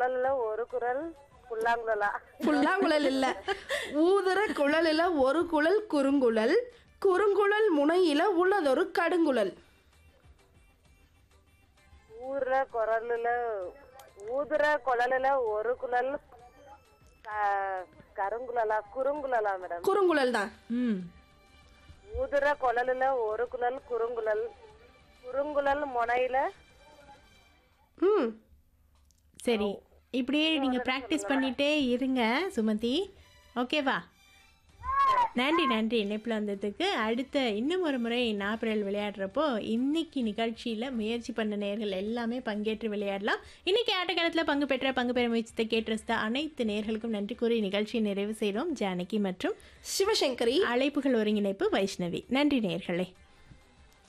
குழல்ல ஒரு குரல் புல்லாங்குழலா புல்லாங்குழல் இல்ல ஊதுற குழலில ஒரு குழல் குறுங்குழல் குறுங்குழல் முனையில உள்ளதொரு கடுங்குழல் ஊர்ற குரல்ல ஊதுற குழலுல ஒரு குழல் க- கருங்குழலா குறுங்குழலா மேடம் குறுங்குழல் தான் ம் ஊதுற குழலுல ஒரு குழல் குறுங்குழல் குறுங்குழல் முனையில ம் சரி இப்படியே நீங்கள் ப்ராக்டிஸ் பண்ணிட்டே இருங்க சுமதி ஓகேவா நன்றி நன்றி இணைப்பில் வந்ததுக்கு அடுத்த இன்னும் ஒரு முறை நாப்பிரல் விளையாடுறப்போ இன்னைக்கு நிகழ்ச்சியில் முயற்சி பண்ண நேர்கள் எல்லாமே பங்கேற்று விளையாடலாம் இன்னைக்கு ஆட்டக்காலத்தில் பங்கு பெற்ற பங்கு பெற முயற்சித்த கேட்டிருந்த அனைத்து நேர்களுக்கும் நன்றி கூறி நிகழ்ச்சியை நிறைவு செய்கிறோம் ஜானகி மற்றும் சிவசங்கரி அழைப்புகள் ஒருங்கிணைப்பு வைஷ்ணவி நன்றி நேர்களே